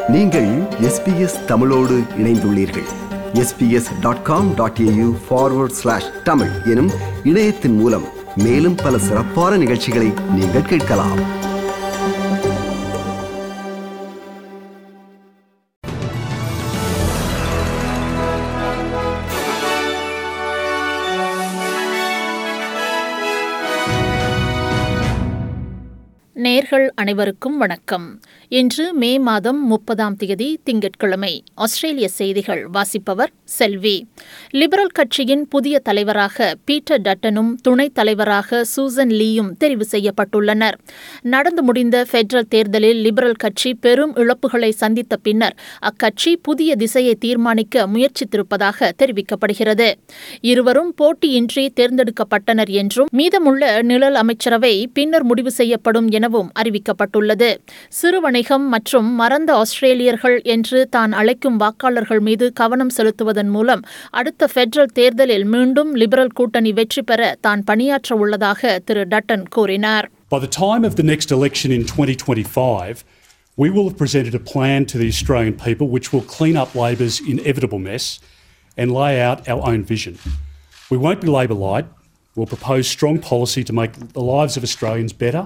நீங்கள் எஸ்பிஎஸ் தமிழோடு இணைந்துள்ளீர்கள் SBS dot com dot AU forward slash Tamil எனும் இணையத்தின் மூலம் மேலும் பல சிறப்பான நிகழ்ச்சிகளை நீங்கள் கேட்கலாம் நேர்கள் அனைவருக்கும் வணக்கம் இன்று மே மாதம் முப்பதாம் தேதி திங்கட்கிழமை ஆஸ்திரேலிய செய்திகள் வாசிப்பவர் செல்வி லிபரல் கட்சியின் புதிய தலைவராக பீட்டர் டட்டனும் துணைத் தலைவராக சூசன் லீயும் தெரிவு செய்யப்பட்டுள்ளனர் நடந்து முடிந்த பெடரல் தேர்தலில் லிபரல் கட்சி பெரும் இழப்புகளை சந்தித்த பின்னர் அக்கட்சி புதிய திசையை தீர்மானிக்க முயற்சித்திருப்பதாக தெரிவிக்கப்படுகிறது இருவரும் போட்டியின்றி தேர்ந்தெடுக்கப்பட்டனர் என்றும் மீதமுள்ள நிழல் அமைச்சரவை பின்னர் முடிவு செய்யப்படும் எனவும் அறிவிக்கப்பட்டுள்ளது சிறு வணிகம் மற்றும் மறந்த ஆஸ்திரேலியர்கள் என்று தான் அழைக்கும் வாக்காளர்கள் மீது கவனம் செலுத்துவதன் மூலம் அடுத்த பெடரல் தேர்தலில் மீண்டும் லிபரல் கூட்டணி வெற்றி பெற தான் பணியாற்ற உள்ளதாக திரு டட்டன் கூறினார் By the time of the next election in 2025, we will have presented a plan to the Australian people which will clean up Labor's inevitable mess and lay out our own vision. We won't be Labor light. We'll propose strong policy to make the lives of Australians better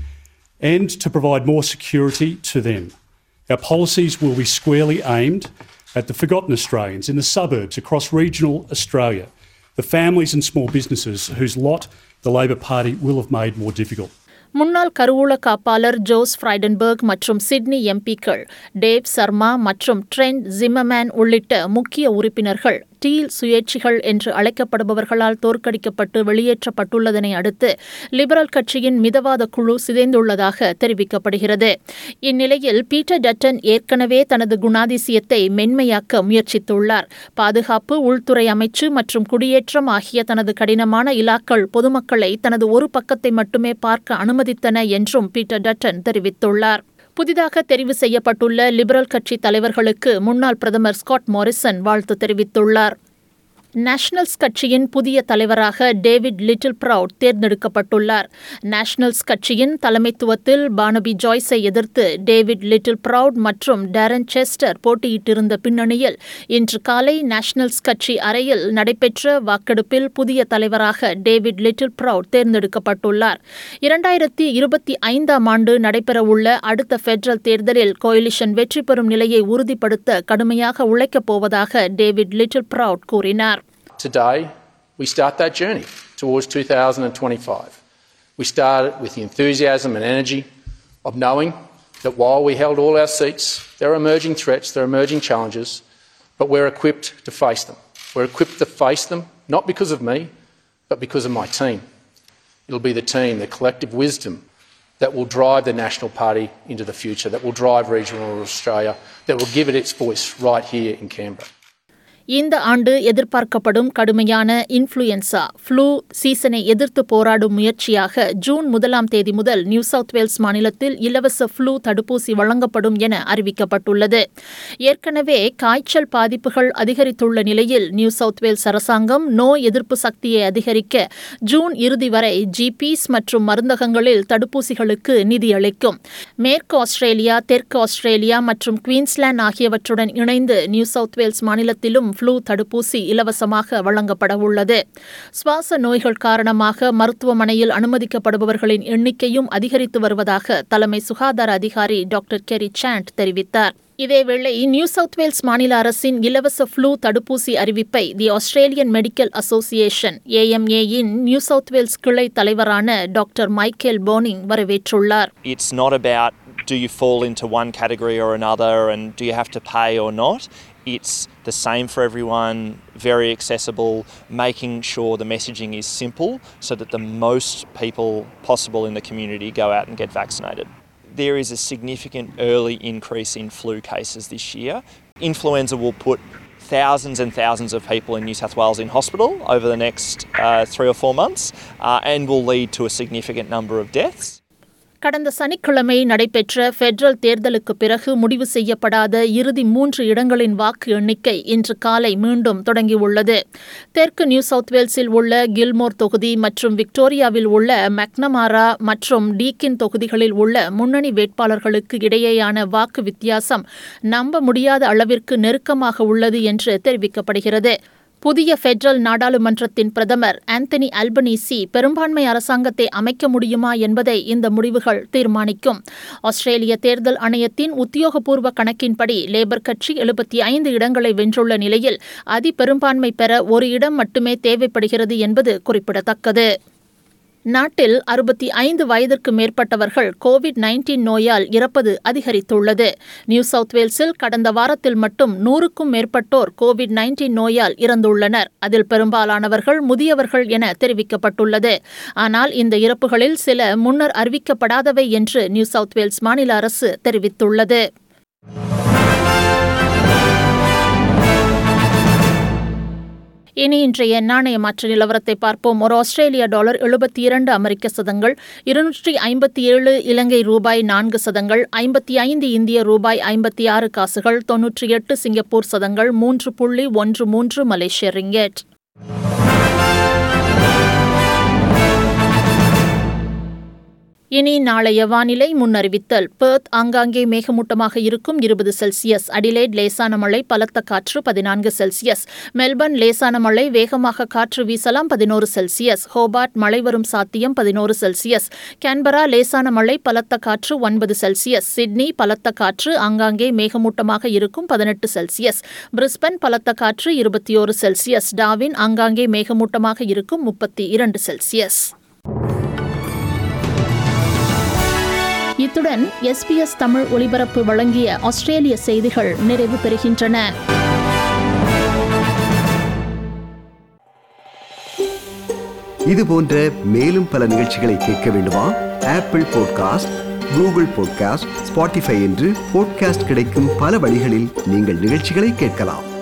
and to provide more security to them. Our policies will be squarely aimed at the forgotten Australians in the suburbs across regional Australia, the families and small businesses whose lot the Labor Party will have made more difficult. முன்னாள் கருவூல காப்பாளர் Josh Frydenberg மற்றும் Sydney எம்பிக்கள் Dave Sharma மற்றும் Trent ஜிம்மமேன் உள்ளிட்ட முக்கிய உறுப்பினர்கள் deal சுயேட்சிகள் என்று அழைக்கப்படுபவர்களால் தோற்கடிக்கப்பட்டு வெளியேற்றப்பட்டுள்ளதனை அடுத்து லிபரல் கட்சியின் மிதவாத குழு சிதைந்துள்ளதாக தெரிவிக்கப்படுகிறது இந்நிலையில் பீட்டர் டட்டன் ஏற்கனவே தனது குணாதிசயத்தை மென்மையாக்க முயற்சித்துள்ளார் பாதுகாப்பு உள்துறை அமைச்சு மற்றும் குடியேற்றம் ஆகிய தனது கடினமான இலாக்கள் பொதுமக்களை தனது ஒரு பக்கத்தை மட்டுமே பார்க்க அனுமதித்தன என்றும் பீட்டர் டட்டன் தெரிவித்துள்ளார் புதிதாக தெரிவு செய்யப்பட்டுள்ள லிபரல் கட்சி தலைவர்களுக்கு முன்னாள் பிரதமர் ஸ்காட் மாரிசன் வாழ்த்து தெரிவித்துள்ளார் நேஷனல்ஸ் கட்சியின் புதிய தலைவராக டேவிட் லிட்டில் ப்ரவுட் தேர்ந்தெடுக்கப்பட்டுள்ளார் நேஷனல்ஸ் கட்சியின் தலைமைத்துவத்தில் பானபி ஜாய்ஸை எதிர்த்து டேவிட் லிட்டில் ப்ரவுட் மற்றும் டேரன் செஸ்டர் போட்டியிட்டிருந்த பின்னணியில் இன்று காலை நேஷனல்ஸ் கட்சி அறையில் நடைபெற்ற வாக்கெடுப்பில் புதிய தலைவராக டேவிட் லிட்டில் ப்ரவுட் தேர்ந்தெடுக்கப்பட்டுள்ளார் இரண்டாயிரத்தி இருபத்தி ஐந்தாம் ஆண்டு நடைபெறவுள்ள அடுத்த பெடரல் தேர்தலில் கோயிலிஷன் வெற்றி பெறும் நிலையை உறுதிப்படுத்த கடுமையாக உழைக்கப் போவதாக டேவிட் லிட்டில் ப்ரவுட் கூறினார் Today, we start that journey towards 2025. We start with the enthusiasm and energy of knowing that while we held all our seats, there are emerging threats, there are emerging challenges, but we're equipped to face them. We're equipped to face them not because of me, but because of my team. It'll be the team, the collective wisdom that will drive the National Party into the future, that will drive regional Australia, that will give it its voice right here in Canberra. இந்த ஆண்டு எதிர்பார்க்கப்படும் கடுமையான influenza flu சீசனை எதிர்த்து போராடும் முயற்சியாக June முதலாம் தேதி முதல் நியூ சவுத் வேல்ஸ் மாநிலத்தில் இலவச ஃப்ளூ தடுப்பூசி வழங்கப்படும் என அறிவிக்கப்பட்டுள்ளது ஏற்கனவே காய்ச்சல் பாதிப்புகள் அதிகரித்துள்ள நிலையில் நியூ சவுத் வேல்ஸ் அரசாங்கம் நோய் எதிர்ப்பு சக்தியை அதிகரிக்க ஜூன் இறுதி வரை ஜிபிஸ் மற்றும் மருந்தகங்களில் தடுப்பூசிகளுக்கு நிதியளிக்கும் மேற்கு ஆஸ்திரேலியா தெற்கு ஆஸ்திரேலியா மற்றும் குவீன்ஸ்லாந்து ஆகியவற்றுடன் இணைந்து நியூ சவுத் வேல்ஸ் மாநிலத்திலும் ஃப்ளூ தடுப்பூசி இலவசமாக வழங்கப்பட உள்ளது சுவாச நோய்கள் காரணமாக மருத்துவமனையில் அனுமதிக்கப்படுபவர்களின் எண்ணிக்கையும் அதிகரித்து வருவதாக தலைமை சுகாதார அதிகாரி டாக்டர் கெரி சாண்ட் தெரிவித்தார் இதேவேளை நியூ சவுத் வேல்ஸ் மாநில அரசின் இலவச ஃப்ளூ தடுப்பூசி அறிவிப்பை தி ஆஸ்திரேலியன் மெடிக்கல் அசோசியேஷன் ஏஎம்ஏயின் நியூ சவுத் வேல்ஸ் கிளை தலைவரான டாக்டர் மைக்கேல் போனிங் வரவேற்றுள்ளார் It's not about do you fall into one category or another and do you have to pay or not. It's the same for everyone, very accessible, making sure the messaging is simple so that the most people possible in the community go out and get vaccinated. There is a significant early increase in flu cases this year. Influenza will put thousands and thousands of people in New South Wales in hospital over the next uh, three or four months uh, and will lead to a significant number of deaths. கடந்த சனிக்கிழமை நடைபெற்ற federal தேர்தலுக்கு பிறகு முடிவு செய்யப்படாத இறுதி மூன்று இடங்களின் வாக்கு எண்ணிக்கை இன்று காலை மீண்டும் தொடங்கியுள்ளது தெற்கு நியூ சவுத் வேல்ஸில் உள்ள கில்மோர் தொகுதி மற்றும் விக்டோரியாவில் உள்ள மெக்னமாரா மற்றும் டீக்கின் தொகுதிகளில் உள்ள முன்னணி வேட்பாளர்களுக்கு இடையேயான வாக்கு வித்தியாசம் நம்ப முடியாத அளவிற்கு நெருக்கமாக உள்ளது என்று தெரிவிக்கப்படுகிறது புதிய பெடரல் நாடாளுமன்றத்தின் பிரதமர் ஆந்தனி அல்பனீசி பெரும்பான்மை அரசாங்கத்தை அமைக்க முடியுமா என்பதை இந்த முடிவுகள் தீர்மானிக்கும் ஆஸ்திரேலிய தேர்தல் ஆணையத்தின் உத்தியோகபூர்வ கணக்கின்படி லேபர் கட்சி எழுபத்தி ஐந்து இடங்களை வென்றுள்ள நிலையில் அதிபெரும்பான்மை பெற ஒரு இடம் மட்டுமே தேவைப்படுகிறது என்பது குறிப்பிடத்தக்கது நாட்டில் அறுபத்தி ஐந்து வயதிற்கு மேற்பட்டவர்கள் கோவிட் நைன்டீன் நோயால் இறப்பது அதிகரித்துள்ளது நியூ சவுத் வேல்ஸில் கடந்த வாரத்தில் மட்டும் நூறுக்கும் மேற்பட்டோர் கோவிட் நைன்டீன் நோயால் இறந்துள்ளனர் அதில் பெரும்பாலானவர்கள் முதியவர்கள் என தெரிவிக்கப்பட்டுள்ளது ஆனால் இந்த இறப்புகளில் சில முன்னர் அறிவிக்கப்படாதவை என்று நியூ சவுத் வேல்ஸ் மாநில அரசு தெரிவித்துள்ளது இனி இன்றைய நாணய மாற்று நிலவரத்தை பார்ப்போம் ஒரு ஆஸ்திரேலிய டாலர் எழுபத்தி இரண்டு அமெரிக்க சதங்கள் இருநூற்றி ஐம்பத்தி ஏழு இலங்கை ரூபாய் நான்கு சதங்கள் ஐம்பத்தி ஐந்து இந்திய ரூபாய் ஐம்பத்தி ஆறு காசுகள் தொன்னூற்றி எட்டு சிங்கப்பூர் சதங்கள் மூன்று புள்ளி ஒன்று மூன்று மலேசிய ரிங்கெட் இனி நாளைய வானிலை முன்னறிவித்தல் பெர்த் ஆங்காங்கே மேகமூட்டமாக இருக்கும் இருபது செல்சியஸ் அடிலேட் லேசான மழை பலத்த காற்று பதினான்கு செல்சியஸ் மெல்பர்ன் லேசான மழை வேகமாக காற்று வீசலாம் பதினோரு செல்சியஸ் ஹோபார்ட் மழை வரும் சாத்தியம் பதினோரு செல்சியஸ் கேன்பரா லேசான மழை பலத்த காற்று ஒன்பது செல்சியஸ் சிட்னி பலத்த காற்று ஆங்காங்கே மேகமூட்டமாக இருக்கும் பதினெட்டு செல்சியஸ் பிரிஸ்பன் பலத்த காற்று இருபத்தி ஓரு செல்சியஸ் டாவின் ஆங்காங்கே மேகமூட்டமாக இருக்கும் முப்பத்தி இரண்டு செல்சியஸ் இத்துடன் எஸ்பிஎஸ் தமிழ் ஒலிபரப்பு வழங்கிய ஆஸ்திரேலிய செய்திகள் நிறைவு பெறுகின்றன இது போன்ற மேலும் பல நிகழ்ச்சிகளை கேட்க வேண்டுமா Apple podcast Google podcast Spotify என்று பாட்காஸ்ட் கிடைக்கும் பல வழிகளில் நீங்கள் நிகழ்ச்சிகளை கேட்கலாம்